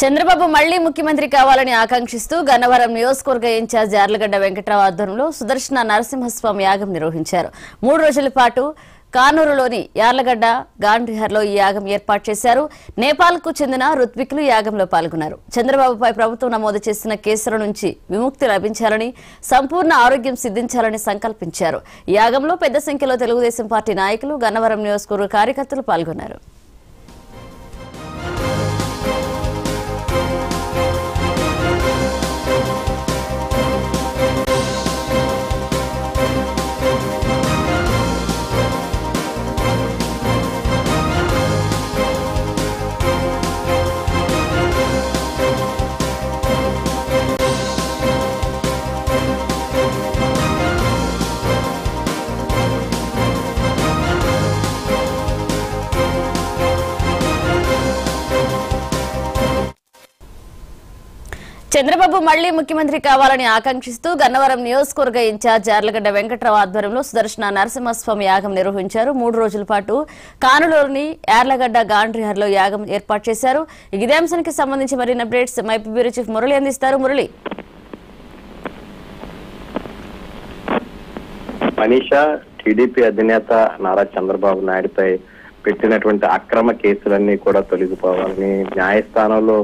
చంద్రబాబు మళ్లీ ముఖ్యమంత్రి కావాలని ఆకాంక్షిస్తూ గన్నవరం నియోజకవర్గ ఇన్ఛార్జ్ యార్లగడ్డ వెంకట్రావు ఆధ్వర్యంలో సుదర్శన నరసింహస్వామి యాగం నిర్వహించారు మూడు రోజుల పాటు కానూరులోని యార్లగడ్డ గాంధీహర్లో ఈ యాగం ఏర్పాటు చేశారు నేపాల్కు చెందిన రుత్వికులు యాగంలో పాల్గొన్నారు చంద్రబాబుపై ప్రభుత్వం నమోదు చేసిన కేసుల నుంచి విముక్తి లభించాలని సంపూర్ణ ఆరోగ్యం సిద్ధించాలని సంకల్పించారు ఈ యాగంలో పెద్ద సంఖ్యలో తెలుగుదేశం పార్టీ నాయకులు గన్నవరం నియోజకవర్గ కార్యకర్తలు పాల్గొన్నారు చంద్రబాబు మళ్లీ ముఖ్యమంత్రి కావాలని ఆకాంక్షిస్తూ గన్నవరం నియోజకవర్గ ఇన్ఛార్జ్ యార్లగడ్డ వెంకట్రావు ఆధ్వర్యంలో సుదర్శన నరసింహస్వామి యాగం నిర్వహించారు మూడు రోజుల పాటు కానులోని యార్లగడ్డ గాండ్రిహర్లో యాగం ఏర్పాటు చేశారు ఇదే అంశానికి సంబంధించి మరిన్ని అప్డేట్స్ మైపీ బ్యూరో చీఫ్ మురళి అందిస్తారు మురళి మనీషా టీడీపీ అధినేత నారా చంద్రబాబు నాయుడుపై పెట్టినటువంటి అక్రమ కేసులన్నీ కూడా తొలగిపోవాలని న్యాయస్థానంలో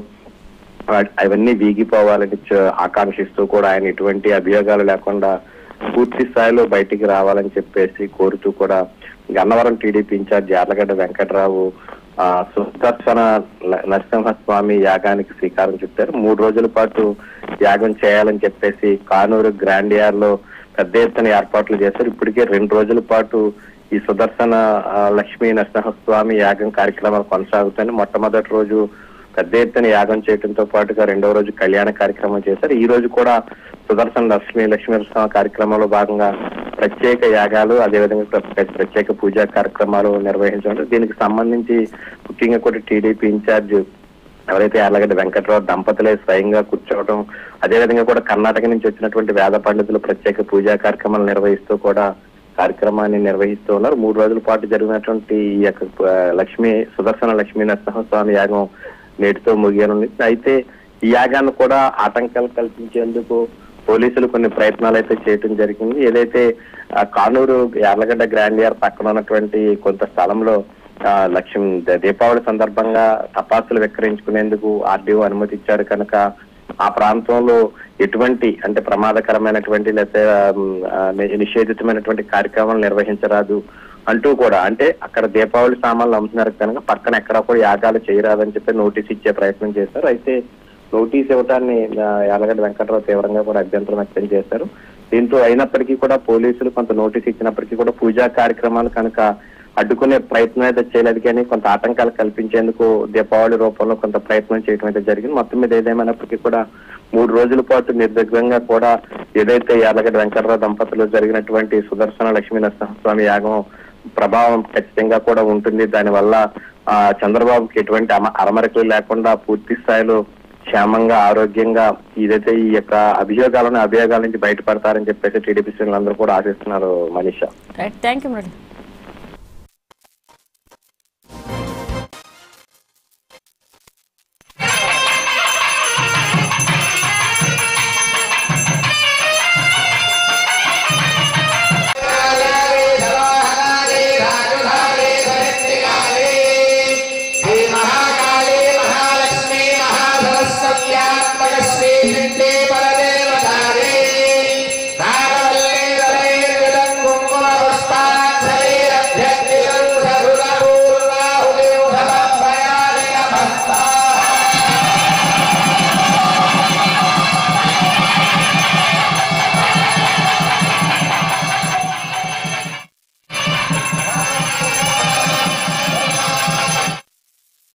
ఆ- అవన్నీ వీగిపోవాలని చ- ఆకాంక్షిస్తూ కూడా ఆయన ఎటువంటి అభియోగాలు లేకుండా పూర్తి స్థాయిలో బయటికి రావాలని చెప్పేసి కోరుతూ కూడా గన్నవరం టీడీపీ ఇన్ఛార్జ్ యార్లగడ్డ వెంకట్రావు ఆ, సుదర్శన ల- నరసింహస్వామి యాగానికి శ్రీకారం చుట్టారు మూడు రోజుల పాటు యాగం చేయాలని చెప్పేసి కానూరు గ్రాండ్ యార్ లో పెద్ద ఎత్తున ఏర్పాట్లు చేశారు ఇప్పటికే రెండు రోజుల పాటు ఈ సుదర్శన ఆ, లక్ష్మీ నరసింహస్వామి యాగం కార్యక్రమాలు కొనసాగుతాయి మొట్టమొదటి రోజు పెద్ద ఎత్తున యాగం చేయడంతో పాటుగా రెండవ రోజు కళ్యాణ కార్యక్రమం చేశారు ఈ రోజు కూడా సుదర్శన లక్ష్మీ లక్ష్మీ నరసింహ కార్యక్రమంలో భాగంగా ప్రత్యేక యాగాలు అదేవిధంగా ప్ర- ప్రత్యేక పూజా కార్యక్రమాలు నిర్వహించారు దీనికి సంబంధించి ముఖ్యంగా కూడా టీడీపీ ఇన్ఛార్జ్ ఎవరైతే యార్లగడ్డ వెంకట్రావు దంపతులే స్వయంగా కూర్చోవడం అదేవిధంగా కూడా కర్ణాటక నుంచి వచ్చినటువంటి వేద పండితులు ప్రత్యేక పూజా కార్యక్రమాలు నిర్వహిస్తూ కూడా కార్యక్రమాన్ని నిర్వహిస్తూ ఉన్నారు మూడు రోజుల పాటు జరిగినటువంటి ఈ యొక్క ఆ, లక్ష్మీ సుదర్శన లక్ష్మీ నరసింహస్వామి యాగం నేటితో ముగియనుంది అయితే ఈ యాగాన్ని కూడా ఆటంకాలు కల్పించేందుకు పోలీసులు కొన్ని ప్రయత్నాలు అయితే చేయటం జరిగింది ఏదైతే ఆ, కానూరు యార్లగడ్డ గ్రాండ్ ఇయర్ పక్కన ఉన్నటువంటి కొంత స్థలంలో ఆ, లక్ష్యం ద- దీపావళి సందర్భంగా టపాసులు విక్రయించుకునేందుకు ఆర్డీఓ అనుమతి ఇచ్చారు కనుక ఆ ప్రాంతంలో ఎటువంటి అంటే ప్రమాదకరమైనటువంటి లేకపోతే ఆ, ని- నిషేధితమైనటువంటి కార్యక్రమాలు నిర్వహించరాదు అంటూ కూడా అంటే అక్కడ దీపావళి సామాన్లు అమ్ముతున్నారు కనుక పక్కన ఎక్కడ కూడా యాగాలు చేయరాదని చెప్పి నోటీస్ ఇచ్చే ప్రయత్నం చేశారు అయితే నోటీస్ ఇవ్వటాన్ని ఆ, యాలగడ్డ వెంకటరావు తీవ్రంగా కూడా అభ్యంతరం వ్యక్తం చేశారు దీంతో అయినప్పటికీ కూడా పోలీసులు కొంత నోటీస్ ఇచ్చినప్పటికీ కూడా పూజా కార్యక్రమాలు కనుక అడ్డుకునే ప్రయత్నం అయితే చేయలేదు కానీ కొంత ఆటంకాలు కల్పించేందుకు దీపావళి రూపంలో కొంత ప్రయత్నం చేయడం అయితే జరిగింది మొత్తం మీద ఏదేమైనప్పటికీ కూడా మూడు రోజుల పాటు నిర్విఘ్నంగా కూడా ఏదైతే యాలగడ్డ వెంకటరావు దంపతులు జరిగినటువంటి సుదర్శన లక్ష్మీ నరసింహస్వామి యాగం ప్రభావం ఖచ్చితంగా కూడా ఉంటుంది దానివల్ల ఆ చంద్రబాబుకి ఎటువంటి అమ- అరమరికలు లేకుండా పూర్తి స్థాయిలో క్షేమంగా ఆరోగ్యంగా ఇదైతే ఈ యొక్క అభియోగాలను అభియోగాల నుంచి బయటపడతారని చెప్పేసి టీడీపీ శ్రేణులందరూ కూడా ఆశిస్తున్నారు Manisha right thank you Murali